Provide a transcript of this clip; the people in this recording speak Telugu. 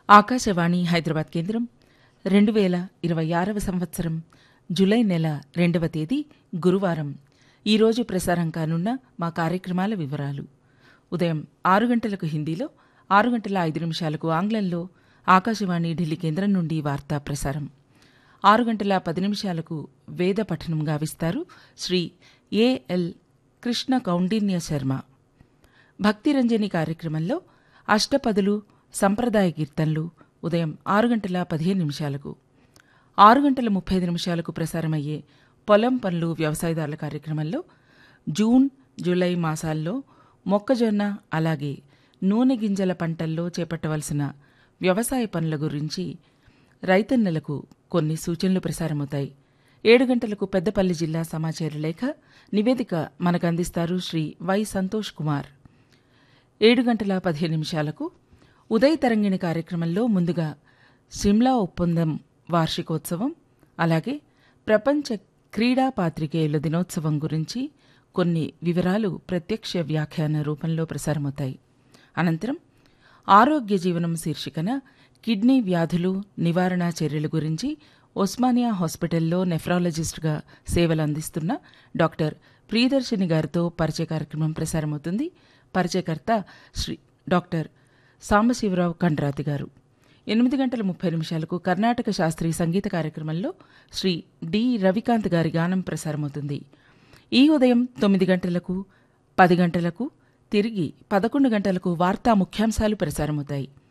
ఆకాశవాణి హైదరాబాద్ కేంద్రం రెండు వేల ఇరవై ఆరవ సంవత్సరం జూలై నెల రెండవ తేదీ గురువారం ఈరోజు ప్రసారం కానున్న మా కార్యక్రమాల వివరాలు ఉదయం ఆరు గంటలకు హిందీలో ఆరు గంటల ఐదు నిమిషాలకు ఆంగ్లంలో ఆకాశవాణి ఢిల్లీ కేంద్రం నుండి వార్తా ప్రసారం ఆరు గంటల పది నిమిషాలకు వేద పఠనం గావిస్తారు శ్రీ ఏఎల్ కృష్ణ కౌండిన్య శర్మ భక్తిరంజని కార్యక్రమంలో అష్టపదులు సంప్రదాయ కీర్తనలు ఉదయం ఆరు గంటల పదిహేను నిమిషాలకు ఆరు గంటల ముప్పై ఐదు నిమిషాలకు ప్రసారమయ్యే పొలం పనులు వ్యవసాయదారుల కార్యక్రమంలో జూన్ జూలై మాసాల్లో మొక్కజొన్న అలాగే నూనె గింజల పంటల్లో చేపట్టవలసిన వ్యవసాయ పనుల గురించి రైతన్నలకు కొన్ని సూచనలు ప్రసారమవుతాయి ఏడు గంటలకు పెద్దపల్లి జిల్లా సమాచార లేఖ నివేదిక మనకు అందిస్తారు శ్రీ వై సంతోష్ కుమార్ ఏడు గంటల పదిహేను నిమిషాలకు ఉదయ తరంగిణి కార్యక్రమంలో ముందుగా సిమ్లా ఒప్పందం వార్షికోత్సవం అలాగే ప్రపంచ క్రీడా పాత్రికేయుల దినోత్సవం గురించి కొన్ని వివరాలు ప్రత్యక్ష వ్యాఖ్యాన రూపంలో ప్రసారమవుతాయి అనంతరం ఆరోగ్య జీవనం శీర్షికన కిడ్నీ వ్యాధులు నివారణ చర్యల గురించి ఒస్మానియా హాస్పిటల్లో నెఫ్రాలజిస్టుగా సేవలు అందిస్తున్న డాక్టర్ ప్రియదర్శిని గారితో పరిచయ కార్యక్రమం ప్రసారమవుతుంది పరిచయకర్త శ్రీ డాక్టర్ సాంబశివరావు కండ్రాతి గారు ఎనిమిది గంటల ముప్పై నిమిషాలకు కర్ణాటక శాస్త్రీయ సంగీత కార్యక్రమంలో శ్రీ డి రవికాంత్ గారి గానం ప్రసారమవుతుంది ఈ ఉదయం తొమ్మిది గంటలకు పది గంటలకు తిరిగి పదకొండు గంటలకు వార్తా ముఖ్యాంశాలు ప్రసారమవుతాయి